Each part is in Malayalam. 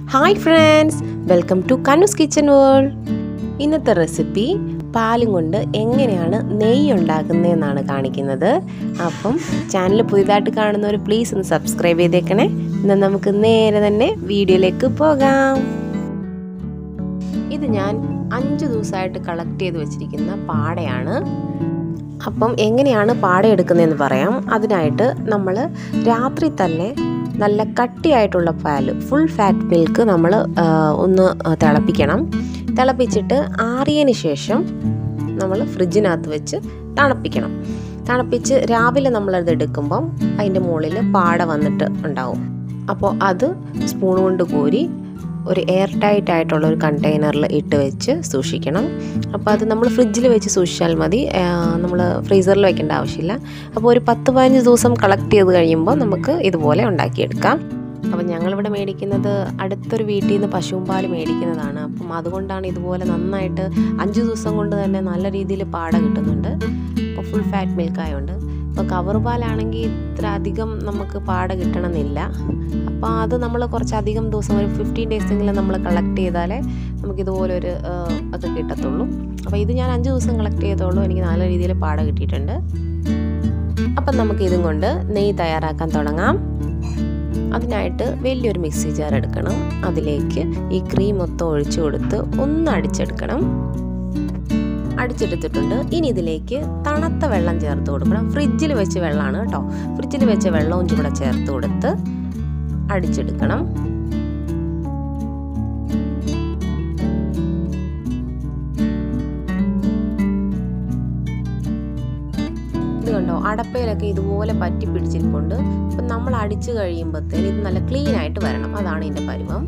hi friends welcome to Kanu's kitchen world ഇന്നത്തെ റെസിപ്പി പാലും കൊണ്ട് എങ്ങനെയാണ് നെയ്യ് ഉണ്ടാക്കുന്നതെന്നാണ് കാണിക്കുന്നത് അപ്പം ചാനൽ പുതിയതായിട്ട് കാണുന്നവർ പ്ലീസ് ഒന്ന് സബ്സ്ക്രൈബ് ചെയ്തേക്കണേ എന്നാൽ നമുക്ക് നേരെ തന്നെ വീഡിയോയിലേക്ക് പോകാം ഇത് ഞാൻ അഞ്ച് ദിവസമായിട്ട് കളക്ട് ചെയ്ത് വെച്ചിരിക്കുന്ന പാടയാണ് അപ്പം എങ്ങനെയാണ് പാട എടുക്കുന്നതെന്ന് പറയാം അതിനായിട്ട് നമ്മൾ രാത്രി തന്നെ നല്ല കട്ടിയായിട്ടുള്ള പാല് ഫുൾ ഫാറ്റ് മിൽക്ക് നമ്മൾ ഒന്ന് തിളപ്പിക്കണം തിളപ്പിച്ചിട്ട് ആറിയതിന് ശേഷം നമ്മൾ ഫ്രിഡ്ജിനകത്ത് വെച്ച് തണുപ്പിക്കണം തണുപ്പിച്ച് രാവിലെ നമ്മളത് എടുക്കുമ്പം അതിൻ്റെ മുകളിൽ പാട വന്നിട്ട് ഉണ്ടാവും അപ്പോൾ അത് സ്പൂൺ കൊണ്ട് കോരി ഒരു എയർ ടൈറ്റ് ആയിട്ടുള്ള ഒരു കണ്ടെയ്നറിൽ ഇട്ട് വെച്ച് സൂക്ഷിക്കണം അപ്പോൾ അത് നമ്മൾ ഫ്രിഡ്ജിൽ വെച്ച് സൂക്ഷിച്ചാൽ മതി നമ്മൾ ഫ്രീസറിൽ വെക്കേണ്ട ആവശ്യമില്ല അപ്പോൾ ഒരു പത്ത് പതിനഞ്ച് ദിവസം കളക്ട് ചെയ്ത് കഴിയുമ്പോൾ നമുക്ക് ഇതുപോലെ ഉണ്ടാക്കിയെടുക്കാം അപ്പം ഞങ്ങളിവിടെ മേടിക്കുന്നത് അടുത്തൊരു വീട്ടിൽ നിന്ന് പശുവും പാൽ മേടിക്കുന്നതാണ് അപ്പം അതുകൊണ്ടാണ് ഇതുപോലെ നന്നായിട്ട് അഞ്ച് ദിവസം കൊണ്ട് തന്നെ നല്ല രീതിയിൽ പാട കിട്ടുന്നുണ്ട് അപ്പോൾ ഫുൾ ഫാറ്റ് മിൽക്ക് ആയതുകൊണ്ട് ഇപ്പോൾ കവർ പാലാണെങ്കിൽ ഇത്ര അധികം നമുക്ക് പാട കിട്ടണമെന്നില്ല അപ്പോൾ അത് നമ്മൾ കുറച്ചധികം ദിവസം ഒരു ഫിഫ്റ്റീൻ ഡേയ്സെങ്കിലും നമ്മൾ കളക്ട് ചെയ്താലേ നമുക്കിതുപോലെ ഒരു ഒക്കെ കിട്ടത്തുള്ളൂ അപ്പോൾ ഇത് ഞാൻ അഞ്ച് ദിവസം കളക്ട് ചെയ്തോളൂ എനിക്ക് നല്ല രീതിയിൽ പാട കിട്ടിയിട്ടുണ്ട് അപ്പം നമുക്ക് ഇതും കൊണ്ട് നെയ്യ് തയ്യാറാക്കാൻ തുടങ്ങാം അതിനായിട്ട് വലിയൊരു മിക്സി ജാർ എടുക്കണം അതിലേക്ക് ഈ ക്രീം മൊത്തം ഒഴിച്ചു കൊടുത്ത് ഒന്ന് അടിച്ചെടുക്കണം അടിച്ചെടുത്തിട്ടുണ്ട് ഇനി ഇതിലേക്ക് തണുത്ത വെള്ളം ചേർത്ത് കൊടുക്കണം ഫ്രിഡ്ജിൽ വെച്ച് വെള്ളമാണ് കേട്ടോ ഫ്രിഡ്ജിൽ വെച്ച വെള്ളവും ചൂടെ ചേർത്ത് കൊടുത്ത് അടിച്ചെടുക്കണം ഇത് കണ്ടോ അടപ്പയിലൊക്കെ ഇതുപോലെ പറ്റി പിടിച്ചിരിപ്പുണ്ട് അപ്പം നമ്മൾ അടിച്ചു കഴിയുമ്പോഴത്തേന് ഇത് നല്ല ക്ലീൻ ആയിട്ട് വരണം അതാണ് ഇതിൻ്റെ പരുവം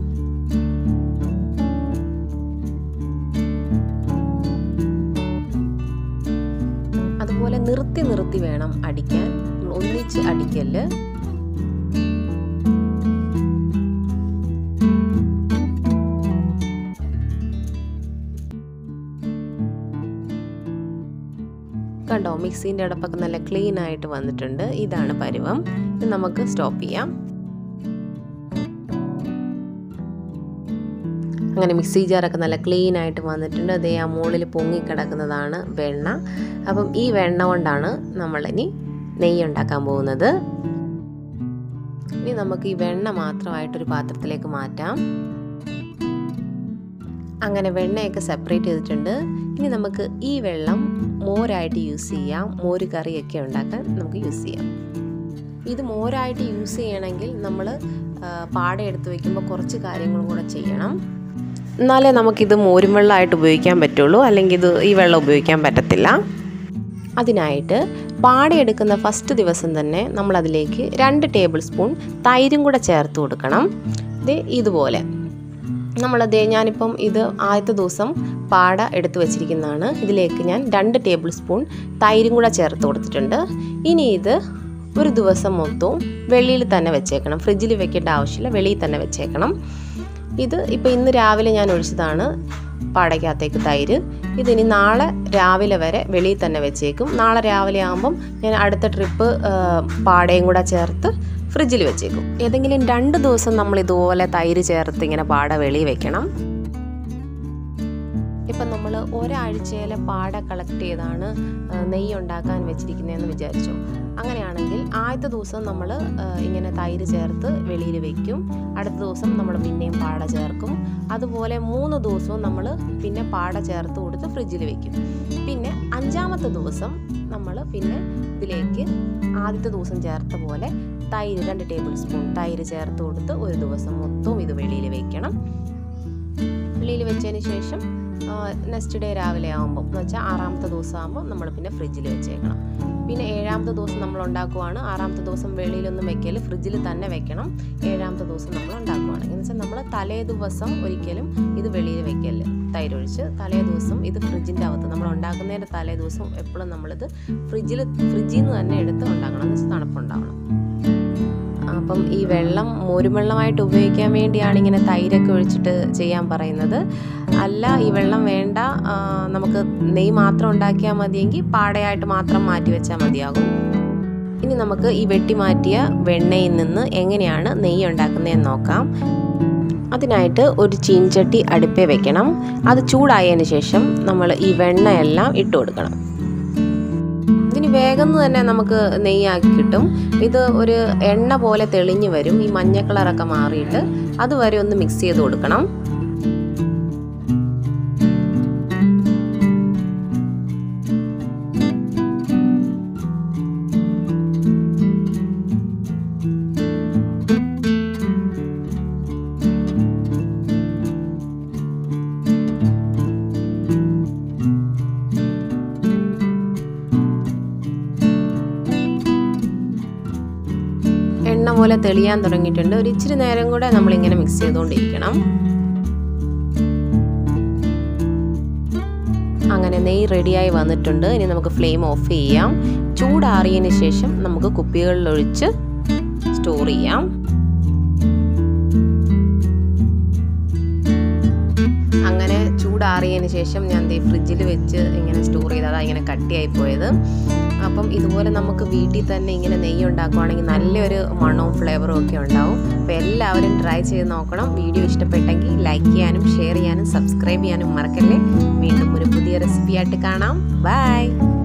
അതുപോലെ നിർത്തി നിർത്തി വേണം അടിക്കാൻ ഒന്നിച്ച് അടിക്കല് കണ്ടോ മിക്സീൻ്റെ അടപ്പൊക്കെ നല്ല ക്ലീൻ ആയിട്ട് വന്നിട്ടുണ്ട് ഇതാണ് പരുവം ഇത് നമുക്ക് സ്റ്റോപ്പ് ചെയ്യാം അങ്ങനെ മിക്സി ജാറൊക്കെ നല്ല ക്ലീൻ ആയിട്ട് വന്നിട്ടുണ്ട് അതേ ആ മുകളിൽ പൊങ്ങിക്കിടക്കുന്നതാണ് വെണ്ണ അപ്പം ഈ വെണ്ണ കൊണ്ടാണ് നമ്മളിനി നെയ്യ് ഉണ്ടാക്കാൻ പോകുന്നത് ഇനി നമുക്ക് ഈ വെണ്ണ മാത്രമായിട്ടൊരു പാത്രത്തിലേക്ക് മാറ്റാം അങ്ങനെ വെണ്ണയൊക്കെ സെപ്പറേറ്റ് ചെയ്തിട്ടുണ്ട് ഇനി നമുക്ക് ഈ വെള്ളം മോരായിട്ട് യൂസ് ചെയ്യാം മോര് കറിയൊക്കെ ഉണ്ടാക്കാൻ നമുക്ക് യൂസ് ചെയ്യാം ഇത് മോരായിട്ട് യൂസ് ചെയ്യണമെങ്കിൽ നമ്മൾ പാട എടുത്ത് വയ്ക്കുമ്പോൾ കുറച്ച് കാര്യങ്ങളും കൂടെ ചെയ്യണം എന്നാലേ നമുക്കിത് മോരും വെള്ളമായിട്ട് ഉപയോഗിക്കാൻ പറ്റുള്ളൂ അല്ലെങ്കിൽ ഇത് ഈ വെള്ളം ഉപയോഗിക്കാൻ പറ്റത്തില്ല അതിനായിട്ട് പാട എടുക്കുന്ന ഫസ്റ്റ് ദിവസം തന്നെ നമ്മളതിലേക്ക് രണ്ട് ടേബിൾ സ്പൂൺ തൈരും കൂടെ ചേർത്ത് കൊടുക്കണം ഇത് ഇതുപോലെ നമ്മളത് ഞാനിപ്പം ഇത് ആദ്യത്തെ ദിവസം പാട എടുത്തു വച്ചിരിക്കുന്നതാണ് ഇതിലേക്ക് ഞാൻ രണ്ട് ടേബിൾ സ്പൂൺ തൈരും കൂടെ ചേർത്ത് കൊടുത്തിട്ടുണ്ട് ഇനി ഇത് ഒരു ദിവസം മൊത്തവും വെളിയിൽ തന്നെ വെച്ചേക്കണം ഫ്രിഡ്ജിൽ വെക്കേണ്ട ആവശ്യമില്ല വെളിയിൽ തന്നെ വെച്ചേക്കണം ഇത് ഇപ്പോൾ ഇന്ന് രാവിലെ ഞാൻ ഒഴിച്ചതാണ് പാടയ്ക്കകത്തേക്ക് തൈര് ഇതിനി നാളെ രാവിലെ വരെ വെളിയിൽ തന്നെ വെച്ചേക്കും നാളെ രാവിലെ ആകുമ്പം ഞാൻ അടുത്ത ട്രിപ്പ് പാടയും കൂടെ ചേർത്ത് ഫ്രിഡ്ജിൽ വെച്ചേക്കും ഏതെങ്കിലും രണ്ട് ദിവസം നമ്മൾ ഇതുപോലെ തൈര് ചേർത്ത് ഇങ്ങനെ പാട വെളി വെക്കണം ഇപ്പം നമ്മൾ ഒരാഴ്ചയിലെ പാട കളക്ട് ചെയ്താണ് നെയ്യ് ഉണ്ടാക്കാൻ വെച്ചിരിക്കുന്നതെന്ന് വിചാരിച്ചു അങ്ങനെയാണെങ്കിൽ ആദ്യത്തെ ദിവസം നമ്മൾ ഇങ്ങനെ തൈര് ചേർത്ത് വെളിയിൽ വെക്കും അടുത്ത ദിവസം നമ്മൾ പിന്നെയും പാട ചേർക്കും അതുപോലെ മൂന്ന് ദിവസവും നമ്മൾ പിന്നെ പാട ചേർത്ത് കൊടുത്ത് ഫ്രിഡ്ജിൽ വെക്കും പിന്നെ അഞ്ചാമത്തെ ദിവസം നമ്മൾ പിന്നെ ഇതിലേക്ക് ആദ്യത്തെ ദിവസം ചേർത്ത പോലെ തൈര് രണ്ട് ടേബിൾ സ്പൂൺ തൈര് ചേർത്ത് കൊടുത്ത് ഒരു ദിവസം മൊത്തവും ഇത് വെളിയിൽ വെക്കണം വെളിയിൽ വെച്ചതിന് ശേഷം നെക്സ്റ്റ് ഡേ രാവിലെ ആകുമ്പോൾ എന്ന് വെച്ചാൽ ആറാമത്തെ ദിവസം ആകുമ്പോൾ നമ്മൾ പിന്നെ ഫ്രിഡ്ജിൽ വെച്ചേക്കണം പിന്നെ ഏഴാമത്തെ ദിവസം നമ്മൾ ഉണ്ടാക്കുവാണ് ആറാമത്തെ ദിവസം വെളിയിലൊന്നും വെക്കൽ ഫ്രിഡ്ജിൽ തന്നെ വെക്കണം ഏഴാമത്തെ ദിവസം നമ്മൾ ഉണ്ടാക്കുവാണെങ്കിൽ എന്ന് വെച്ചാൽ നമ്മൾ തലേ ദിവസം ഒരിക്കലും ഇത് വെളിയിൽ വെക്കല് തൈരൊഴിച്ച് തലേ ദിവസം ഇത് ഫ്രിഡ്ജിൻ്റെ അകത്ത് നമ്മൾ ഉണ്ടാക്കുന്നതിൻ്റെ തലേ ദിവസം എപ്പോഴും നമ്മളിത് ഫ്രിഡ്ജിൽ ഫ്രിഡ്ജിൽ നിന്ന് തന്നെ എടുത്ത് ഉണ്ടാക്കണം എന്ന് വെച്ചാൽ തണുപ്പുണ്ടാവണം അപ്പം ഈ വെള്ളം മോരുവെള്ളമായിട്ട് ഉപയോഗിക്കാൻ വേണ്ടിയാണ് ഇങ്ങനെ തൈരൊക്കെ ഒഴിച്ചിട്ട് ചെയ്യാൻ പറയുന്നത് അല്ല ഈ വെള്ളം വേണ്ട നമുക്ക് നെയ്യ് മാത്രം ഉണ്ടാക്കിയാൽ മതിയെങ്കിൽ പാടയായിട്ട് മാത്രം മാറ്റി വെച്ചാൽ മതിയാകും ഇനി നമുക്ക് ഈ വെട്ടി മാറ്റിയ വെണ്ണയിൽ നിന്ന് എങ്ങനെയാണ് നെയ്യ് ഉണ്ടാക്കുന്നതെന്ന് നോക്കാം അതിനായിട്ട് ഒരു ചീൻചട്ടി അടുപ്പേ വെക്കണം അത് ചൂടായതിന് ശേഷം നമ്മൾ ഈ വെണ്ണയെല്ലാം ഇട്ട് കൊടുക്കണം ഇതിന് വേഗം തന്നെ നമുക്ക് നെയ്യാക്കി കിട്ടും ഇത് ഒരു എണ്ണ പോലെ തെളിഞ്ഞു വരും ഈ മഞ്ഞ കളറൊക്കെ മാറിയിട്ട് അതുവരെ ഒന്ന് മിക്സ് ചെയ്ത് കൊടുക്കണം എണ്ണ പോലെ തെളിയാൻ തുടങ്ങിയിട്ടുണ്ട് ഒരു ഇച്ചിരി നേരം കൂടെ നമ്മളിങ്ങനെ മിക്സ് ചെയ്തുകൊണ്ടിരിക്കണം അങ്ങനെ നെയ്യ് റെഡിയായി വന്നിട്ടുണ്ട് ഇനി നമുക്ക് ഫ്ലെയിം ഓഫ് ചെയ്യാം ചൂടാറിയതിന് ശേഷം നമുക്ക് കുപ്പികളിൽ ഒഴിച്ച് സ്റ്റോർ ചെയ്യാം അങ്ങനെ ചൂടാറിയതിന് ശേഷം ഞാൻ ദേ ഫ്രിഡ്ജിൽ വെച്ച് ഇങ്ങനെ സ്റ്റോർ ചെയ്ത് അതാ ഇങ്ങനെ കട്ടിയായി പോയത് അപ്പം ഇതുപോലെ നമുക്ക് വീട്ടിൽ തന്നെ ഇങ്ങനെ നെയ്യ് ഉണ്ടാക്കുവാണെങ്കിൽ നല്ലൊരു മണവും ഫ്ലേവറും ഒക്കെ ഉണ്ടാവും അപ്പോൾ എല്ലാവരും ട്രൈ ചെയ്ത് നോക്കണം വീഡിയോ ഇഷ്ടപ്പെട്ടെങ്കിൽ ലൈക്ക് ചെയ്യാനും ഷെയർ ചെയ്യാനും സബ്സ്ക്രൈബ് ചെയ്യാനും മറക്കല്ലേ വീണ്ടും ഒരു പുതിയ റെസിപ്പി ആയിട്ട് കാണാം ബൈ